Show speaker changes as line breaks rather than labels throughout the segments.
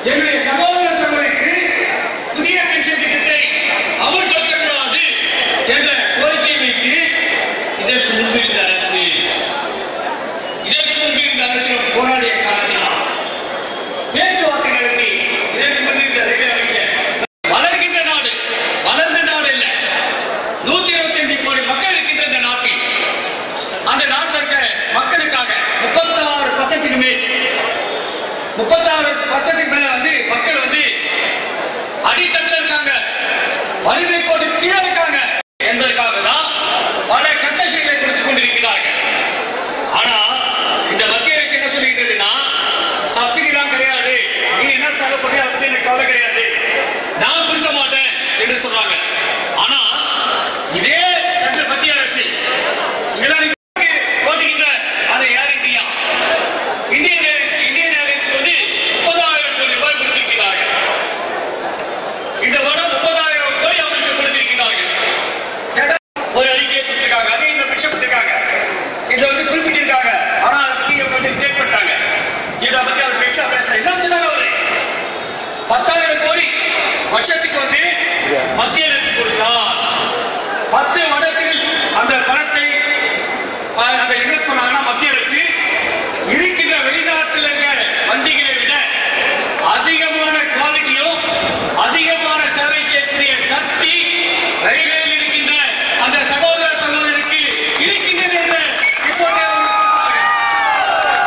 எங்களுடைய சகோதர சகோதரிக்கு புதிய பென்ஷன் திட்டத்தை அமல்படுத்தக்கூடாது என்ற கோரிக்கையை வைத்து இதற்கு முன்பு இருந்த அரசு இதற்கு முன்பு இருந்த அரசு போராடிய காரணத்தினால் பேச்சுவார்த்தை நடத்தி இதற்கு முன்பு இருந்த ரயில்வே அமைச்சர் வளர்கின்ற நாடு வளர்ந்த நாடு இல்லை நூத்தி இருபத்தஞ்சு கோடி மக்கள் இருக்கின்ற இந்த நாட்டில் அந்த நாட்டில் இருக்க மக்களுக்காக முப்பத்தாறு பர்சன்ட்டுக்கு மேல் முப்பத்தாறு பர்சன்ட்டுக்கு மேல வந்து மக்கள் வந்து அடித்தட்டில் இருக்காங்க வறுமை கோடு கீழே இருக்காங்க என்பதற்காக தான் பல கன்செஷன்களை கொடுத்துக் கொண்டிருக்கிறார்கள் ஆனா இந்த மத்திய அரசு என்ன சொல்லிக்கிறதுனா சப்சிடிலாம் கிடையாது நீ என்ன செலவு பண்ணி அதை பத்தி எனக்கு கவலை கிடையாது நான் கொடுக்க மாட்டேன் என்று சொல்றாங்க ஆனா இதே சென்ட்ரல் மத்திய அரசு இதெல்லாம் நீங்க போதுகின்ற அந்த air India Indian airlines Indian airlines வந்து முப்பதாயிரம் கோடி ரூபாய் கொடுத்திருக்கிறார்கள் இந்த வருடம் முப்பதாயிரம் கோடி அவருக்கு கொடுத்திருக்கிறார்கள் கேட்டா ஒரு அறிக்கையை கொடுத்திருக்காங்க அதே இந்த பிக்சர் கொடுத்திருக்காங்க இதை வந்து குறிப்பிட்டிருக்காங்க ஆனா அதை பத்தி இவங்க வந்து ரிஜெக்ட் பண்ணிட்டாங்க இதை பத்தி அவர் பெஸ்டா பேசல என்ன சொன்னாங்க அவரு பத்தாயிரம் கோடி வருஷத்துக்கு வந்து மத்திய அரசு கொடுத்தார் பத்து வருடத்தில் அந்த பணத்தை அஹ், அந்த இன்வெஸ்ட் பண்ணாங்கன்னா மத்திய அரசு இருக்கின்ற வெளிநாட்டில் இருக்க வண்டிகளை விட அதிகமான குவாலிட்டியும் அதிகமான சேவை செய்யக்கூடிய சக்தி ரயில்வேயில் இருக்கின்ற அந்த சகோதர சகோதரிக்கு இருக்கின்றது என்ற ரிப்போர்ட்டை அவர் கொடுத்தார்கள்.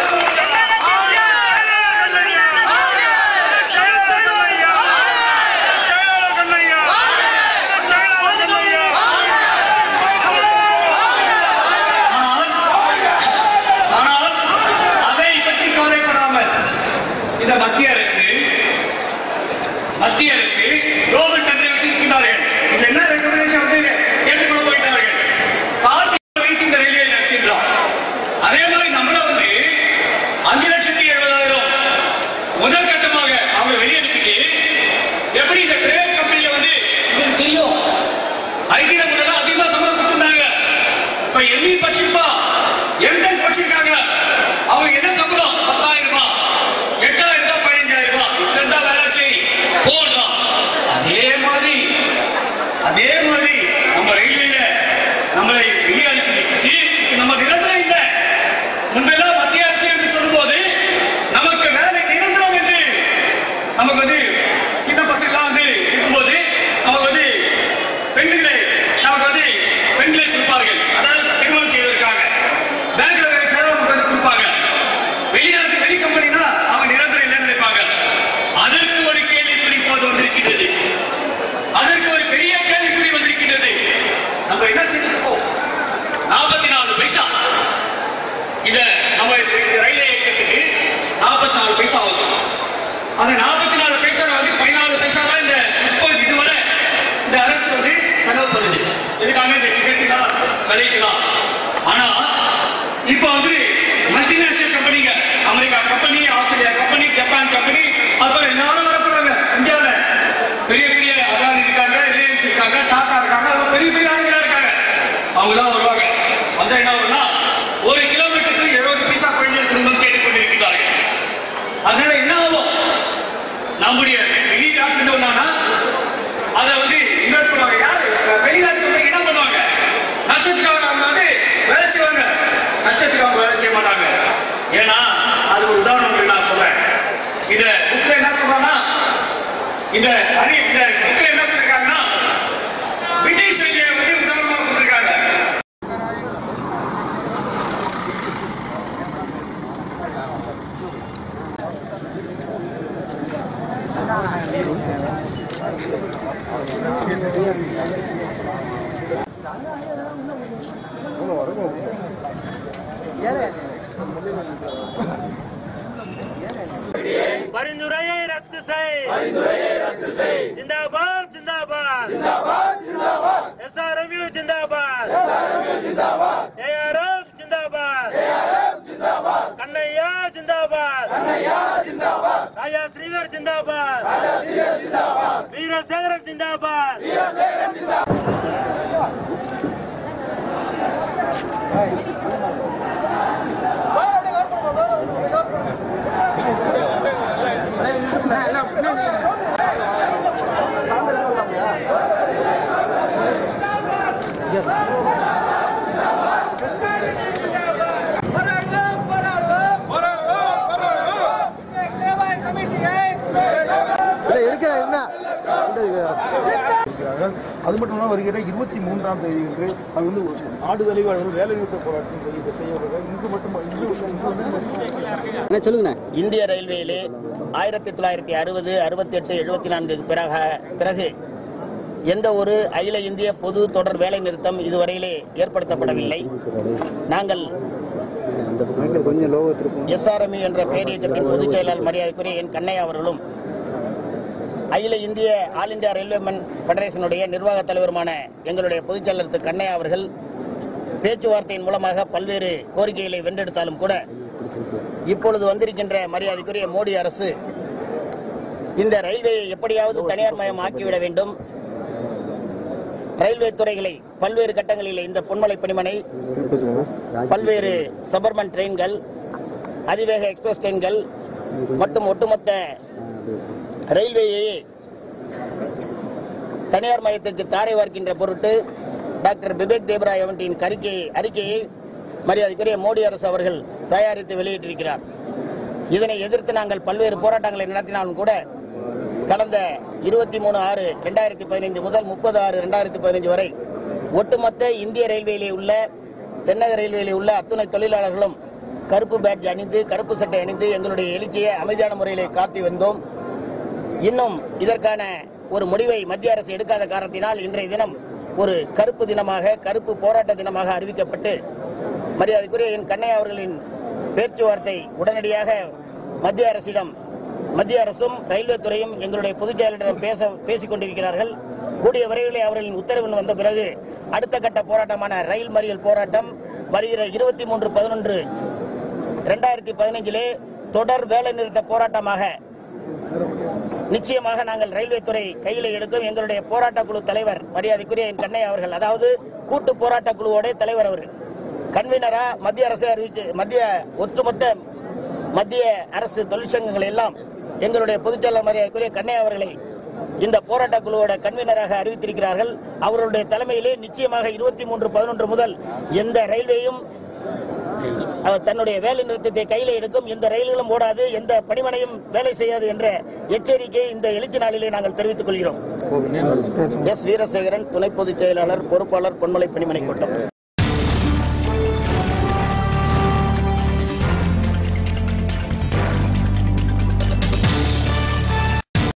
ஆனால் ஆனால் அதை பற்றி கவலைப்படாமல் இந்த மத்திய அரசு மத்திய அரசு ரோபோட் டெண்டரை விட்டிருக்கிறார்கள் இது என்ன ரெக்கமெண்டேஷன் வந்து ஏற்றுக்கொள்ள போயிட்டார்கள் பார்த்து வைத்து இந்த ரயில்வே நடத்தின்றோம் அதே மாதிரி நம்மள வந்து அஞ்சு லட்சத்தி எழுபதாயிரம் முதல் கட்டமாக அவங்க வெளியனுப்பிட்டு எப்படி இந்த பிரைவேட் கம்பெனில வந்து உங்களுக்கு தெரியும் ஐடியில முதல்ல அதிகமா சம்பளம் கொடுத்துருந்தாங்க இப்ப எம்இ படிச்சிருப்பா எம்டெக் படிச்சிருக்காங்க அவங்க என்ன சம்பளம் பத்தாயிரம் ரூபாய் எட்டாயிரம் ரூபாய் பதினஞ்சாயிரம் ரூபாய் இத்தனை வேலை செய் போடலாம் அதே மாதிரி அதே மாதிரி நம்ம ரயில்வேல நம்மளை வெளியாளித்து நம்ம நிரந்தரம் இல்லை முன்பெல்லாம் மத்திய அரசு என்று சொல்லும்போது நமக்கு வேலை நிரந்தரம் என்று நமக்கு வந்து சின்ன பசங்களாம் வந்து இருக்கும்போது நமக்கு வந்து பெண்களை நமக்கு வந்து பெண்களை கொடுப்பார்கள் அதாவது திருமணம் செய்வதற்காக பேங்க்ல வேலை செய்யறவங்க வந்து கொடுப்பாங்க வெளிநாட்டு வெளி கம்பெனினா அவங்க நிரந்தரம் இல்லைன்னு நினைப்பாங்க அதற்கு ஒரு கேள்விக்குறி இப்போது வந்திருக்கின்றது அதற்கு ஒரு பெரிய கேள்விக்குறி வந்திருக்கின்றது நம்ம என்ன செஞ்சிருக்கோம் நாற்பத்தி நாலு பைசா இத நம்ம இந்த ரயில்வே இயக்கத்துக்கு நாற்பத்தி நாலு பைசா ஆகுது அந்த நாற்பத்தி நாலு பைசா வந்து பதினாலு பைசா தான் இந்த இப்போது இதுவரை இந்த அரசு வந்து செலவு பண்ணுது இதுக்காக இந்த டிக்கெட்டுலாம் விலைக்கலாம் ஆனா இப்போ வந்து மல்டிநேஷனல் கம்பெனிங்க America company Australia company Japan company அப்புறம் எல்லாரும் வரப்படுறாங்க இந்தியாவில் பெரிய பெரிய அதானி இருக்காங்க ரிலையன்ஸ் இருக்காங்க டாடா இருக்காங்க அவங்க பெரிய பெரிய ஆளுங்களா இருக்காங்க அவங்க தான் வருவாங்க வந்தா என்ன வரும்னா ஒரு கிலோமீட்டருக்கு எழுபது பைசா குறைஞ்சல் திரும்ப கேட்டுக்கொண்டிருக்கிறார்கள் அதனால என்ன ஆகும் நம்முடைய வெளிநாட்டு வந்தாங்கன்னா அதை வந்து இன்வெஸ்ட் பண்ணுவாங்க யாரு வெளிநாட்டு கம்பெனி என்ன பண்ணுவாங்க நஷ்டத்துக்காக அவங்க வந்து வேலை செய்வாங்க நஷ்டத்துக்கு அவங்க வேலை செய்ய மாட்டாங்க ஏன்னா அது ஒரு உதாரணம் நான் சொல்றேன் இத புக்ல என்ன சொல்றாங்கன்னா இந்த அணி இந்த புக்ல என்ன சொல்லிருக்காங்கன்னா பிரிட்டிஷ் ரயில்வே வந்து உதாரணமா கொடுத்திருக்காங்க
பரிந்துரையை ரத்து செய் பரிந்துரையை ரத்து செய் zindabad zindabad zindabad zindabad SRMU zindabad SRMU zindabad ARF zindabad ARF zindabad Kannaiya zindabad Kannaiya zindabad Raja Sridhar zindabad Raja Sridhar zindabad Veerasekaran zindabad Veerasekaran zindabad
எடுக்கிற என்ன
இருக்கிறார்கள் அது மட்டும் இல்லாமல் வருகிற இருபத்தி மூன்றாம் தேதி என்று அது வந்து ஆடு தலைவாளர்கள் வேலை நிறுத்த போராட்டம் செய்ய- செய்ய வருகிறார்கள். இங்கு மட்டும் இங்கு இங்கு வந்து
என்ன சொல்லுங்கண்ணே
இந்திய ரயில்வேயிலே ஆயிரத்தி தொள்ளாயிரத்தி அறுபது அறுபத்தி எட்டு எழுபத்தி நான்குக்கு பிறகு பிறகு எந்த ஒரு அகில இந்திய பொது தொடர் வேலை நிறுத்தம் இதுவரையிலே ஏற்படுத்தப்படவில்லை நாங்கள்
கொஞ்சம் லோவ திருப்பம்
எஸ்ஆர்எம்இ என்ற பேரியக்கத்தின் பொதுச் செயலாளர் மரியாதைக்குரிய என் கண்ணையா அவர்களும் அகில இந்திய ஆல் இந்தியா ரயில்வேமன் ஃபெடரேஷனுடைய நிர்வாக தலைவருமான எங்களுடைய பொதுச் செயலர் திரு கண்ணையா அவர்கள் பேச்சுவார்த்தையின் மூலமாக பல்வேறு கோரிக்கைகளை வென்றெடுத்தாலும் கூட இப்பொழுது வந்திருக்கின்ற மரியாதைக்குரிய மோடி அரசு இந்த ரயில்வேயை எப்படியாவது தனியார் மயம் ஆக்கிவிட வேண்டும் ரயில்வே துறைகளை பல்வேறு கட்டங்களில் இந்த பொன்மலை பணிமனை பல்வேறு சபர்மன் ட்ரெயின்கள் அதிவேக எக்ஸ்பிரஸ் ட்ரெயின்கள் மற்றும் ஒட்டுமொத்த ரயில்வேயை தனியார் மையத்திற்கு தாரை வார்க்கின்ற பொருட்டு டாக்டர் பிபேக் தேவராய் அவற்றின் அறிக்கையை அறிக்கையை மரியாதைக்குரிய மோடி அரசு அவர்கள் தயாரித்து வெளியிட்டிருக்கிறார் இதனை எதிர்த்து நாங்கள் பல்வேறு போராட்டங்களை நடத்தினாலும் கூட கடந்த இருபத்தி மூணு ஆறு ரெண்டாயிரத்தி பதினைந்து முதல் முப்பது ஆறு ரெண்டாயிரத்தி பதினைந்து வரை ஒட்டுமொத்த இந்திய ரயில்வேயிலே உள்ள தென்னக ரயில்வேயிலே உள்ள அத்துணை தொழிலாளர்களும் கருப்பு பேட்ஜ் அணிந்து கருப்பு சட்டை அணிந்து எங்களுடைய எழுச்சியை அமைதியான முறையிலே காட்டி வந்தோம் இன்னும் இதற்கான ஒரு முடிவை மத்திய அரசு எடுக்காத காரணத்தினால் இன்றைய தினம் ஒரு கருப்பு தினமாக கருப்பு போராட்ட தினமாக அறிவிக்கப்பட்டு மரியாதைக்குரிய என் கண்ணையா அவர்களின் பேச்சுவார்த்தை உடனடியாக மத்திய அரசிடம் மத்திய அரசும் ரயில்வே துறையும் எங்களுடைய பொதுச் செயலரிடம் பேச பேசிக் கொண்டிருக்கிறார்கள் கூடிய விரைவிலே அவர்களின் உத்தரவு வந்த பிறகு அடுத்த கட்ட போராட்டமான ரயில் மறியல் போராட்டம் வருகிற இருபத்தி மூன்று பதினொன்று ரெண்டாயிரத்தி பதினைஞ்சிலே தொடர் வேலை நிறுத்த போராட்டமாக நிச்சயமாக நாங்கள் ரயில்வே துறை கையில் எடுக்கும் எங்களுடைய போராட்ட குழு தலைவர் மரியாதைக்குரிய என் கண்ணையா அவர்கள் அதாவது கூட்டு போராட்ட குழுவோட தலைவர் அவர் கன்வீனரா மத்திய அரசு அறிவிச்சு மத்திய ஒட்டுமொத்த மத்திய அரசு தொழிற்சங்கங்கள் எல்லாம் எங்களுடைய பொதுச் செயலர் மரியாதைக்குரிய கண்ணையா அவர்களை இந்த போராட்ட குழுவோட கன்வீனராக அறிவித்திருக்கிறார்கள் அவர்களுடைய தலைமையிலே நிச்சயமாக இருபத்தி மூன்று பதினொன்று முதல் எந்த ரயில்வேயும் அவர் தன்னுடைய வேலை நிறுத்தத்தை கையில் எடுக்கும் எந்த ரயில்களும் ஓடாது எந்த பணிமனையும் வேலை செய்யாது என்ற எச்சரிக்கையை இந்த எழுச்சி நாளிலே நாங்கள் தெரிவித்துக் கொள்கிறோம் எஸ் வீரசேகரன் துணை பொதுச் செயலாளர் பொறுப்பாளர் பொன்மலை பணிமனை கூட்டம்